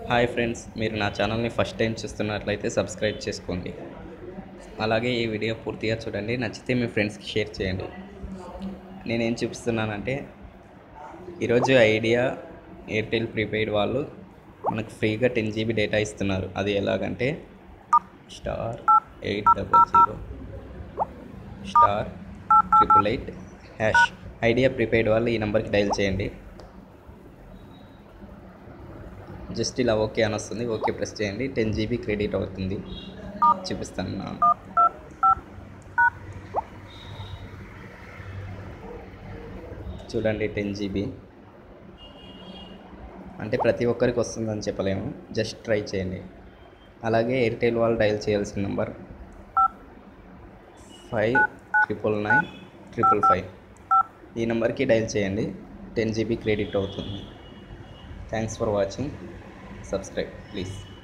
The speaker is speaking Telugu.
హాయ్ ఫ్రెండ్స్ మీరు నా ఛానల్ని ఫస్ట్ టైం చూస్తున్నట్లయితే సబ్స్క్రైబ్ చేసుకోండి అలాగే ఈ వీడియో పూర్తిగా చూడండి నచ్చితే మీ ఫ్రెండ్స్కి షేర్ చేయండి నేనేం చూపిస్తున్నానంటే ఈరోజు ఐడియా ఎయిర్టెల్ ప్రీపెయిడ్ వాళ్ళు మనకు ఫ్రీగా టెన్ జీబీ డేటా ఇస్తున్నారు అది ఎలాగంటే star eight double zero star triple eight hash Idea prepaid వాళ్ళు ఈ నెంబర్కి డైల్ చేయండి జస్ట్ ఇలా ఓకే అని వస్తుంది ఓకే ప్రెస్ చేయండి టెన్ జీబీ క్రెడిట్ అవుతుంది చూపిస్తాను నా చూడండి టెన్ జీబీ అంటే ప్రతి ఒక్కరికి వస్తుందని చెప్పలేము జస్ట్ ట్రై చేయండి అలాగే ఎయిర్టెల్ వాళ్ళు డయల్ చేయాల్సిన number five triple nine triple five ఈ నెంబర్కి డయల్ చేయండి టెన్ జీబీ క్రెడిట్ అవుతుంది thanks for watching subscribe please